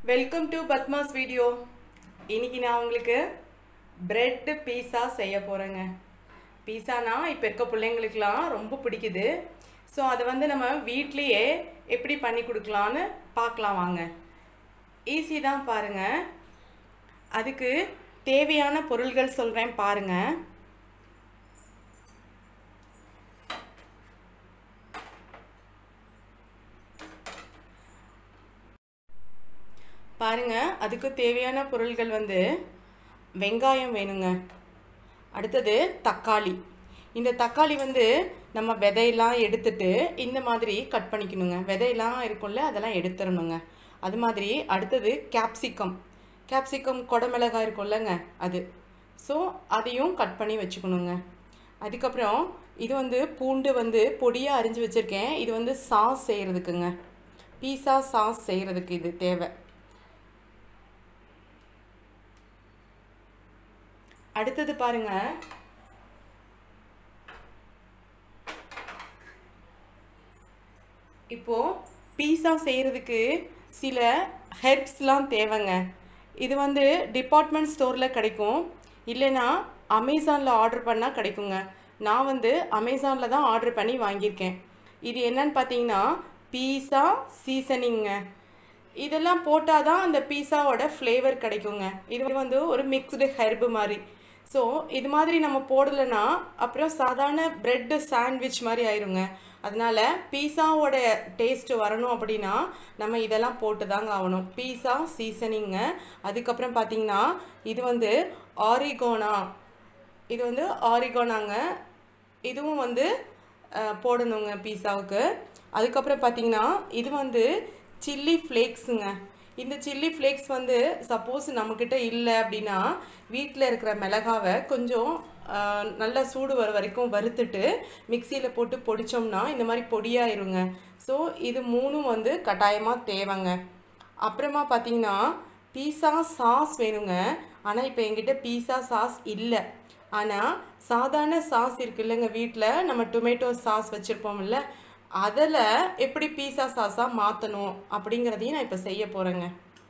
welcome to Padma's video இன்னைக்கு நான் உங்களுக்கு பிரெட் பீஸா செய்ய போகிறேங்க பீஸானா இப்போ இருக்க பிள்ளைங்களுக்குலாம் ரொம்ப பிடிக்குது ஸோ அதை வந்து நம்ம வீட்லேயே எப்படி பண்ணி கொடுக்கலான்னு பார்க்கலாம் வாங்க ஈஸி தான் பாருங்கள் அதுக்கு தேவையான பொருள்கள் சொல்கிறேன் பாருங்கள் பாருங்க அதுக்கு தேவையான பொருள்கள் வந்து வெங்காயம் வேணுங்க அடுத்தது தக்காளி இந்த தக்காளி வந்து நம்ம விதையெல்லாம் எடுத்துட்டு இந்த மாதிரி கட் பண்ணிக்கணுங்க விதையெல்லாம் இருக்கும்ல அதெல்லாம் எடுத்துடணுங்க அது மாதிரி அடுத்தது கேப்சிகம் கேப்சிகம் கொடமிளகாய் இருக்கும்லங்க அது ஸோ அதையும் கட் பண்ணி வச்சுக்கணுங்க அதுக்கப்புறம் இது வந்து பூண்டு வந்து பொடியாக அரிஞ்சு வச்சுருக்கேன் இது வந்து சாஸ் செய்கிறதுக்குங்க பீஸா சாஸ் செய்கிறதுக்கு இது தேவை அடுத்தது பாருங்க இப்போ பீஸா செய்கிறதுக்கு சில ஹெர்ப்ஸ்லாம் தேவைங்க இது வந்து டிபார்ட்மெண்ட் ஸ்டோரில் கிடைக்கும் இல்லைன்னா அமேசானில் ஆர்டர் பண்ணால் கிடைக்குங்க நான் வந்து அமேசானில் தான் ஆர்டர் பண்ணி வாங்கியிருக்கேன் இது என்னன்னு பார்த்தீங்கன்னா பீஸா சீசனிங்க இதெல்லாம் போட்டால் தான் அந்த பீஸாவோட ஃப்ளேவர் கிடைக்குங்க இது வந்து ஒரு மிக்ஸ்டு ஹெர்பு மாதிரி ஸோ இது மாதிரி நம்ம போடலைன்னா அப்புறம் சாதாரண ப்ரெட்டு சாண்ட்விச் மாதிரி ஆயிருங்க அதனால பீஸாவோட டேஸ்ட் வரணும் அப்படின்னா நம்ம இதெல்லாம் போட்டு தாங்க ஆகணும் பீஸா சீசனிங்க அதுக்கப்புறம் பார்த்தீங்கன்னா இது வந்து ஆரிகோனா இது வந்து ஆரிகோனாங்க இதுவும் வந்து போடணுங்க பீஸாவுக்கு அதுக்கப்புறம் பார்த்தீங்கன்னா இது வந்து சில்லி ஃப்ளேக்ஸுங்க இந்த சில்லி ஃப்ளேக்ஸ் வந்து சப்போஸ் நம்மக்கிட்ட இல்லை அப்படின்னா வீட்டில் இருக்கிற மிளகாவை கொஞ்சம் நல்லா சூடு வர வரைக்கும் வறுத்துட்டு மிக்சியில் போட்டு பொடிச்சோம்னா இந்த மாதிரி பொடியாயிருங்க ஸோ இது மூணும் வந்து கட்டாயமாக தேவைங்க அப்புறமா பார்த்தீங்கன்னா பீஸா சாஸ் வேணுங்க ஆனால் இப்போ எங்கிட்ட பீஸா சாஸ் இல்லை ஆனால் சாதாரண சாஸ் இருக்கு இல்லைங்க வீட்டில் நம்ம டொமேட்டோ சாஸ் வச்சுருப்போம்ல அதில் எப்படி பீஸா சாஸாக மாற்றணும் அப்படிங்கிறதையும் நான் இப்போ செய்ய போகிறேங்க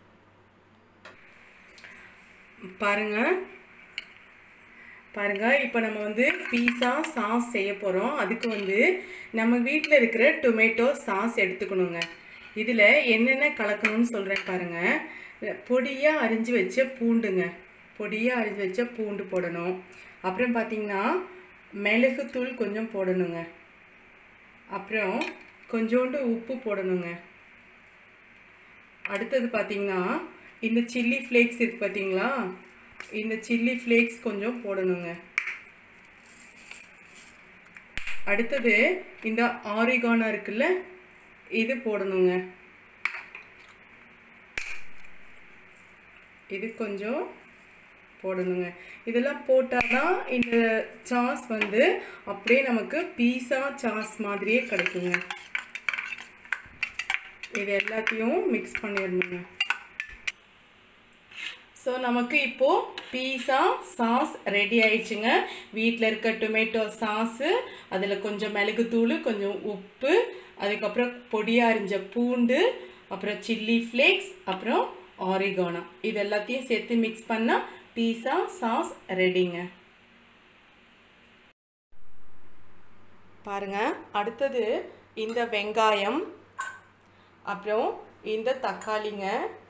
பாருங்க பாருங்க இப்போ நம்ம வந்து பீஸா சாஸ் செய்ய போகிறோம் அதுக்கு வந்து நம்ம வீட்டில் இருக்கிற டொமேட்டோ சாஸ் எடுத்துக்கணுங்க இதில் என்னென்ன கலக்கணும்னு சொல்கிறேன் பாருங்கள் பொடியாக அரிஞ்சு வச்ச பூண்டுங்க பொடியாக அரிஞ்சு வச்ச பூண்டு போடணும் அப்புறம் பார்த்திங்கன்னா மிளகுத்தூள் கொஞ்சம் போடணுங்க அப்புறம் கொஞ்சோண்டு உப்பு போடணுங்க அடுத்தது பார்த்திங்கன்னா இந்த சில்லி ஃப்ளேக்ஸ் இருக்கு பார்த்தீங்களா இந்த சில்லி ஃப்ளேக்ஸ் கொஞ்சம் போடணுங்க அடுத்தது இந்த ஆரிகானா இருக்குல்ல இது போடணுங்க இது கொஞ்சம் போடணுங்க இதெல்லாம் போட்டால் தான் இந்த சாஸ் வந்து அப்படியே நமக்கு பீஸா சாஸ் மாதிரியே கிடைக்குங்க இது எல்லாத்தையும் மிக்ஸ் பண்ணிடணுங்க ஸோ நமக்கு இப்போது பீஸா சாஸ் ரெடி ஆயிடுச்சுங்க வீட்டில் இருக்க டொமேட்டோ சாஸு அதில் கொஞ்சம் மிளகுத்தூள் கொஞ்சம் உப்பு அதுக்கப்புறம் பொடியாக அரிஞ்ச பூண்டு அப்புறம் சில்லி ஃப்ளேக்ஸ் அப்புறம் ஆரிகானா இது எல்லாத்தையும் சேர்த்து மிக்ஸ் பண்ணால் பீஸா சாஸ் ரெடிங்க பாருங்க அடுத்தது இந்த வெங்காயம் அப்புறம் இந்த தக்காளிங்க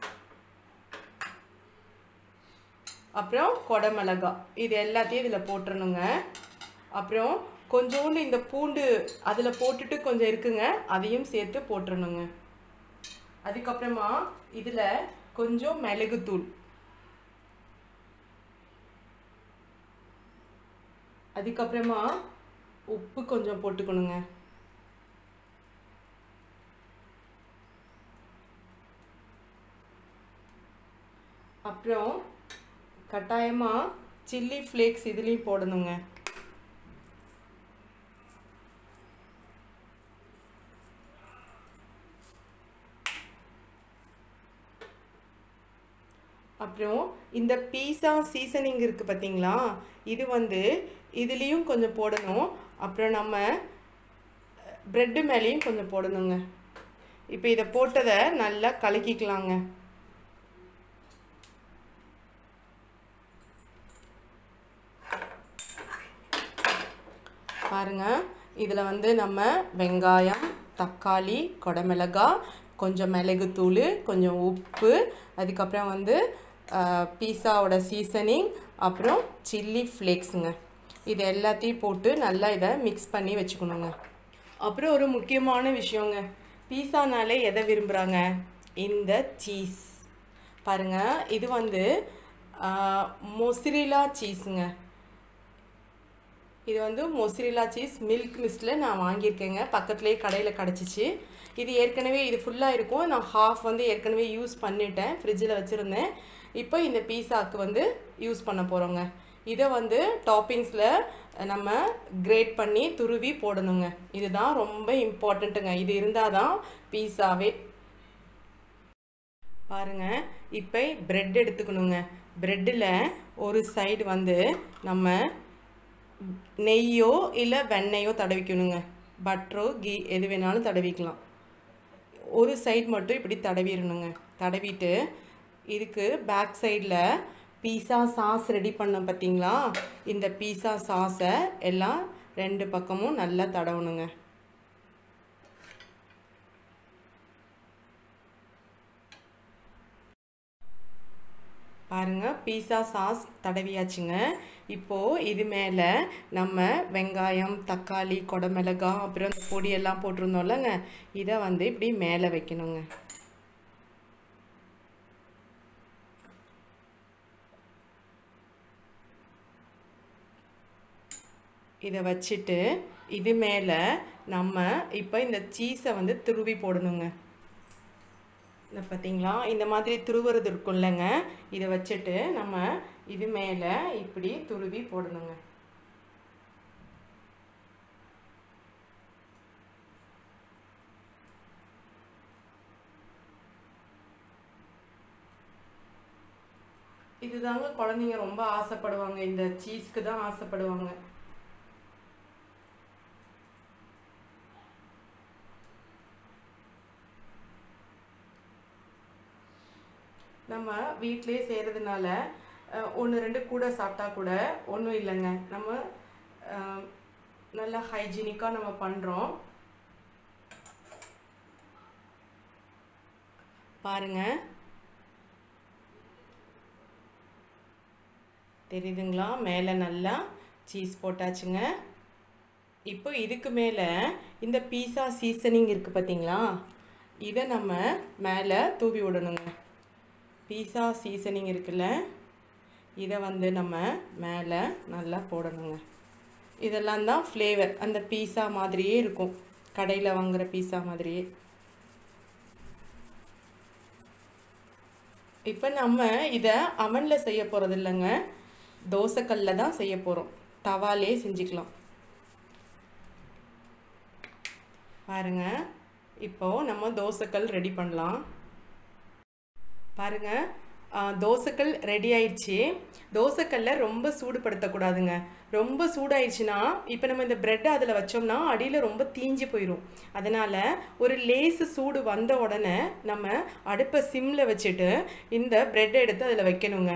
அப்புறம் கொடமிளகா இது எல்லாத்தையும் இதில் போட்டுறணுங்க அப்புறம் கொஞ்சோண்டு இந்த பூண்டு அதில் போட்டுட்டு கொஞ்சம் இருக்குங்க அதையும் சேர்த்து போட்டுறணுங்க அதுக்கப்புறமா இதில் கொஞ்சம் மிளகுத்தூள் அதுக்கப்புறமா உப்பு கொஞ்சம் போட்டுக்கணுங்க அப்புறம் கட்டாயமாக சில்லி ஃப்ளேக்ஸ் இதுலேயும் போடணுங்க அப்புறம் இந்த பீஸா சீசனிங் இருக்குது பார்த்தீங்களா இது வந்து இதுலேயும் கொஞ்சம் போடணும் அப்புறம் நம்ம ப்ரெட்டு மேலேயும் கொஞ்சம் போடணுங்க இப்போ இதை போட்டதை நல்லா கலக்கிக்கலாங்க பாருங்க இதில் வந்து நம்ம வெங்காயம் தக்காளி கொடமிளகாய் கொஞ்சம் மிளகுத்தூள் கொஞ்சம் உப்பு அதுக்கப்புறம் வந்து பீஸாவோட சீசனிங் அப்புறம் சில்லி ஃப்ளேக்ஸுங்க இது எல்லாத்தையும் போட்டு நல்லா இதை மிக்ஸ் பண்ணி வச்சுக்கணுங்க அப்புறம் ஒரு முக்கியமான விஷயங்க பீஸானாலே எதை விரும்புகிறாங்க இந்த சீஸ் பாருங்க இது வந்து மொசிரிலா சீஸுங்க இது வந்து மொசிரிலா சீஸ் மில்க் மிஸ்டில் நான் வாங்கியிருக்கேங்க பக்கத்துலேயே கடையில் கிடச்சிச்சு இது ஏற்கனவே இது ஃபுல்லாக இருக்கும் நான் ஹாஃப் வந்து ஏற்கனவே யூஸ் பண்ணிட்டேன் ஃப்ரிட்ஜில் வச்சுருந்தேன் இப்போ இந்த பீஸாக்கு வந்து யூஸ் பண்ண போகிறோங்க இதை வந்து டாப்பிங்ஸில் நம்ம கிரேட் பண்ணி துருவி போடணுங்க இதுதான் ரொம்ப இம்பார்ட்டண்ட்டுங்க இது இருந்தால் தான் பீஸாவே பாருங்க இப்போ பிரெட் எடுத்துக்கணுங்க பிரெட்டில் ஒரு சைடு வந்து நம்ம நெய்யோ இல்லை வெண்ணெயோ தடவிக்கணுங்க பட்டரோ கீ எது வேணாலும் தடவிக்கலாம் ஒரு சைடு மட்டும் இப்படி தடவிடணுங்க தடவிட்டு இதுக்கு பேக் சைடில் பீஸா சாஸ் ரெடி பண்ண பார்த்தீங்களா இந்த பீஸா சாஸை எல்லாம் ரெண்டு பக்கமும் நல்லா தடவணுங்க பாருங்க பீஸா சாஸ் தடவியாச்சுங்க இப்போது இது மேலே நம்ம வெங்காயம் தக்காளி கொடமிளகாய் அப்புறம் இந்த பொடியெல்லாம் போட்டிருந்தோம்லங்க இதை வந்து இப்படி மேலே வைக்கணுங்க இதை வச்சுட்டு இது மேலே நம்ம இப்போ இந்த சீஸை வந்து துருவி போடணுங்க இந்த பார்த்தீங்களா இந்த மாதிரி துருவுறது இருக்கும் இல்லைங்க இதை வச்சுட்டு நம்ம இது மேலே இப்படி துருவி போடணுங்க இதுதாங்க குழந்தைங்க ரொம்ப ஆசைப்படுவாங்க இந்த சீஸ்க்கு தான் ஆசைப்படுவாங்க நம்ம வீட்டிலே செய்கிறதுனால ஒன்று ரெண்டு கூட சாப்பிட்டா கூட ஒன்றும் இல்லைங்க நம்ம அஹ், நல்லா ஹைஜீனிக்காக நம்ம பண்ணுறோம் பாருங்க தெரியுதுங்களா மேலே நல்லா சீஸ் போட்டாச்சுங்க இப்போ இதுக்கு மேலே இந்த பீஸா சீசனிங் இருக்குது பார்த்தீங்களா இதை நம்ம மேலே தூவி விடணுங்க பீஸா சீசனிங் இருக்குல்ல இதை வந்து நம்ம மேலே நல்லா போடணுங்க இதெல்லாம் தான் ஃப்ளேவர் அந்த பீஸா மாதிரியே இருக்கும் கடையில் வாங்குகிற பீஸா மாதிரியே இப்போ நம்ம இதை அவனில் செய்ய போகிறது இல்லைங்க தோசைக்கல்ல தான் செய்ய போகிறோம் தவாலே செஞ்சுக்கலாம் பாருங்க இப்போ நம்ம தோசைக்கல் ரெடி பண்ணலாம் பாருங்க ஆ, தோசைக்கல் ரெடி ஆயிடுச்சு தோசைக்கல்ல ரொம்ப சூடுபடுத்தக்கூடாதுங்க ரொம்ப சூடாயிடுச்சுன்னா இப்போ நம்ம இந்த பிரெட் அதில் வச்சோம்னா அடியில் ரொம்ப தீஞ்சு போயிடும் அதனால் ஒரு லேசு சூடு வந்த உடனே நம்ம அடுப்பை சிம்மில் வச்சுட்டு இந்த பிரெட் எடுத்து அதில் வைக்கணுங்க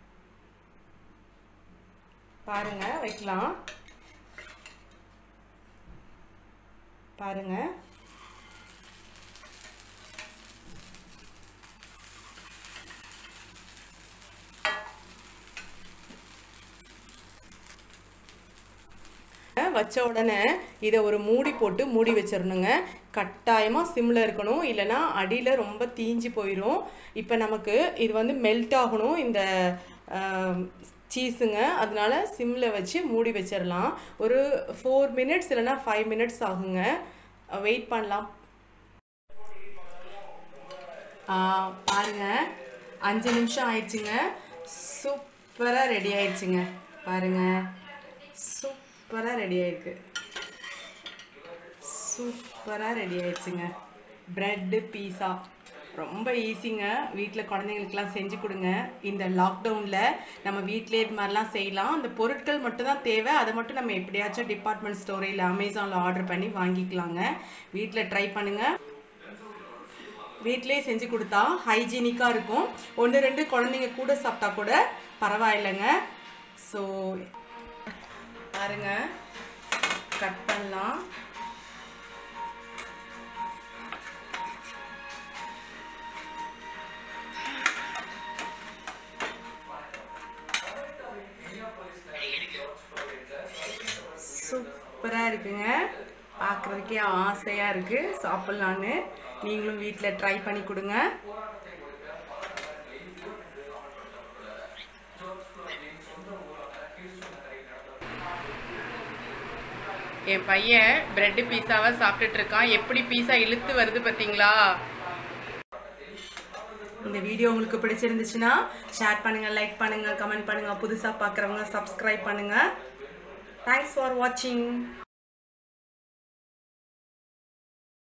பாருங்க வைக்கலாம் பாருங்க வச்ச உடனே இதை ஒரு மூடி போட்டு மூடி வச்சிடணுங்க கட்டாயமாக சிம்மில் இருக்கணும் இல்லைன்னா அடியில் ரொம்ப தீஞ்சு போயிடும் இப்போ நமக்கு இது வந்து மெல்ட் ஆகணும் இந்த சீஸுங்க அதனால சிம்மில் வச்சு மூடி வச்சிடலாம் ஒரு ஃபோர் மினிட்ஸ் இல்லைன்னா ஃபைவ் மினிட்ஸ் ஆகுங்க வெயிட் பண்ணலாம் ஆ, பாருங்க அஞ்சு நிமிஷம் ஆயிடுச்சுங்க சூப்பராக ரெடி ஆயிடுச்சுங்க பாருங்க சூப்பராக ரெடி ஆயிருக்கு சூப்பராக ரெடி ஆயிடுச்சுங்க ப்ரெட்டு பீஸா ரொம்ப ஈஸிங்க வீட்டில் குழந்தைங்களுக்குலாம் செஞ்சு கொடுங்க இந்த லாக்டவுனில் நம்ம வீட்டிலே இது மாதிரிலாம் செய்யலாம் அந்த பொருட்கள் மட்டும் தான் தேவை அதை மட்டும் நம்ம எப்படியாச்சும் டிபார்ட்மெண்ட் ஸ்டோர் இல்லை அமேசானில் ஆர்டர் பண்ணி வாங்கிக்கலாங்க வீட்டில் ட்ரை பண்ணுங்கள் வீட்டிலே செஞ்சு கொடுத்தா ஹைஜீனிக்காக இருக்கும் ஒன்று ரெண்டு குழந்தைங்க கூட சாப்பிட்டா கூட பரவாயில்லைங்க ஸோ பாருங்க கட் பண்ணலாம் சூப்பராக இருக்குங்க பார்க்குறதுக்கே ஆசையாக இருக்குது சாப்பிட்லான்னு நீங்களும் வீட்டில் ட்ரை பண்ணி கொடுங்க என் பையன் பிரெட் பீஸாவை சாப்பிட்டுட்டு இருக்கான் எப்படி பீஸா இழுத்து வருது பார்த்தீங்களா இந்த வீடியோ உங்களுக்கு பிடிச்சிருந்துச்சுன்னா ஷேர் பண்ணுங்க லைக் பண்ணுங்க கமெண்ட் பண்ணுங்க புதுசாக பார்க்குறவங்க சப்ஸ்கிரைப் பண்ணுங்க தேங்க்ஸ் ஃபார் வாட்சிங்